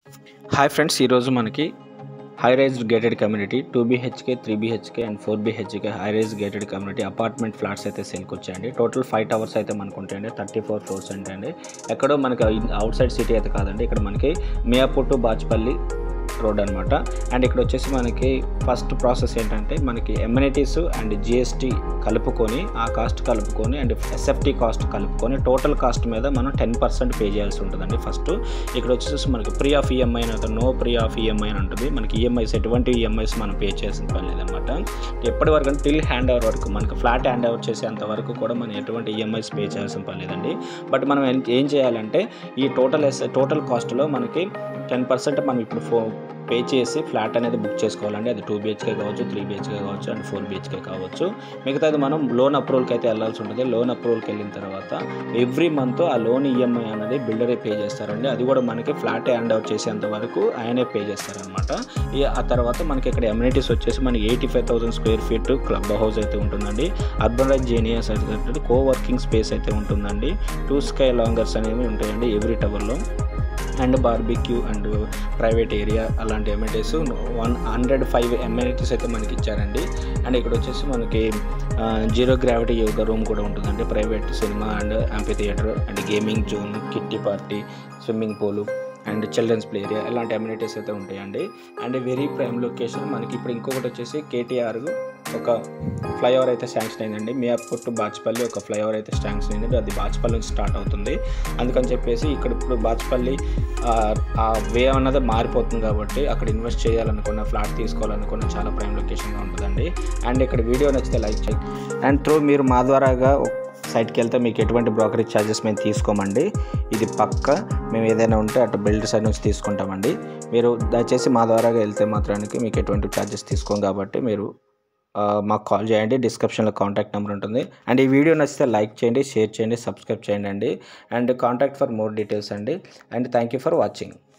hi friends ఈరోజు మనకి high rise gated community two BHK three BHK and four BHK high rise gated community apartment flats అయితే సేల్కి వచ్చాయండి total five towers అయితే మనకు ఉంటాయండి థర్టీ ఫోర్ ఫ్లోర్స్ అంటే అండి ఎక్కడో మనకి అవుట్ సైడ్ సిటీ అయితే కాదండి ఇక్కడ మనకి మియాపూర్ టు బాచ్పల్లి రోడ్ అనమాట అండ్ ఇక్కడ వచ్చేసి మనకి ఫస్ట్ ప్రాసెస్ ఏంటంటే మనకి ఎమ్యూనిటీస్ అండ్ జిఎస్టీ కలుపుకొని ఆ కాస్ట్ కలుపుకొని అండ్ ఎస్ఎఫ్టీ కాస్ట్ కలుపుకొని టోటల్ కాస్ట్ మీద మనం టెన్ పర్సెంట్ పే చేయాల్సి ఉంటుందండి ఫస్ట్ ఇక్కడ వచ్చేసి మనకి ప్రీ ఆఫ్ ఈఎంఐ అని నో ప్రీ ఆఫ్ ఈఎంఐ అని ఉంటుంది మనకి ఈఎంఐస్ ఎటువంటి ఈఎంఐస్ మనం పే చేసిన పని లేదన్నమాట ఎప్పటి వరకు అంటే టిల్ హ్యాండ్ ఓవర్ వరకు మనకి ఫ్లాట్ హ్యాండ్ ఓవర్ చేసేంత వరకు కూడా మనం ఎటువంటి ఈఎంఐస్ పే చేయాల్సిన పని లేదండి బట్ మనం ఏం- ఏం చేయాలంటే ఈ టోటల్ ఎస్ టోటల్ కాస్ట్లో మనకి టెన్ పర్సెంట్ మనం ఇప్పుడు ఫో పే చేసి ఫ్లాట్ అనేది బుక్ చేసుకోవాలండి అది టూ బిహెచ్కే కావచ్చు త్రీ బిహెచ్కే కావచ్చు అండ్ ఫోర్ బిహెచ్కే కావచ్చు మిగతాది మనం లోన్ అప్రూవల్కి అయితే వెళ్ళాల్సి ఉంటుంది లోన్ అప్రూవల్కి వెళ్ళిన తర్వాత ఎవ్రీ మంత్ ఆ లోన్ ఈఎంఐ అనేది బిల్డరే పే చేస్తారండి అది కూడా మనకి ఫ్లాట్ హ్యాండ్ అవుట్ చేసేంత వరకు ఆయనే పే చేస్తారనమాట ఈ ఆ తర్వాత మనకి ఇక్కడ ఎమ్యూనిటీస్ వచ్చేసి మనకి eighty five thousand square feet club house అయితే ఉంటుందండి అర్బన్ రైజ్ జీనియస్ అయితే ఉంటుంది కో వర్కింగ్ స్పేస్ అయితే ఉంటుందండి టూ స్కై లాంగర్స్ అనేవి ఉంటాయండి ఎవ్రీ టవర్లో and barbecue and private area అలాంటి amenities one hundred five amenities అయితే మనకి ఇచ్చారండి అండ్ ఇక్కడ వచ్చేసి మనకి జీరో గ్రావిటీ యోగా రూమ్ కూడా ఉంటుందండి private cinema and amphitheatre and gaming zone kitty party swimming pool and children's play area ఇలాంటి అమ్యూనిటీస్ అయితే ఉంటాయండి అండ్ వెరీ ప్రైమ్ లొకేషన్ మనకి ఇప్పుడు ఇంకొకటి వచ్చేసి కేటీఆర్ ఒక ఫ్లైఓవర్ అయితే శాంక్షన్ అయిందండి మియాపూర్ టు బాచ్పల్లి ఒక ఫ్లైఓవర్ అయితే శాంక్షన్ అయింది అది బాచ్పల్లి నుంచి స్టార్ట్ అవుతుంది అందుకని చెప్పేసి ఇక్కడ ఇప్పుడు బాచ్పల్లి ఆ, ఆ వే అన్నది మారిపోతుంది కాబట్టి అక్కడ ఇన్వెస్ట్ చేయాలనుకున్న ఫ్లాట్ తీసుకోవాలనుకున్న చాలా ప్రైమ్ లొకేషన్గా ఉంటుందండి అండ్ ఇక్కడ వీడియో నచ్చితే లైక్ చేయండి అండ్ త్రూ మీరు మా ద్వారాగా సైట్కి వెళ్తే మీకు ఎటువంటి బ్రోకరేజ్ ఛార్జెస్ మేము తీసుకోమండి ఇది పక్క మేము ఏదైనా ఉంటే అటు బిల్డర్ సైడ్ నుంచి తీసుకుంటామండి మీరు దయచేసి మా ద్వారాగా వెళ్తే మాత్రానికి మీకు ఎటువంటి ఛార్జెస్ తీసుకోం కాబట్టి మీరు ఆ, మాకు కాల్ చేయండి డిస్క్రిప్షన్లో కాంటాక్ట్ నెంబర్ ఉంటుంది అండ్ ఈ వీడియో నచ్చితే లైక్ చేయండి షేర్ చేయండి సబ్స్క్రైబ్ చేయండి అండి and contact for more details అండి and thank you for watching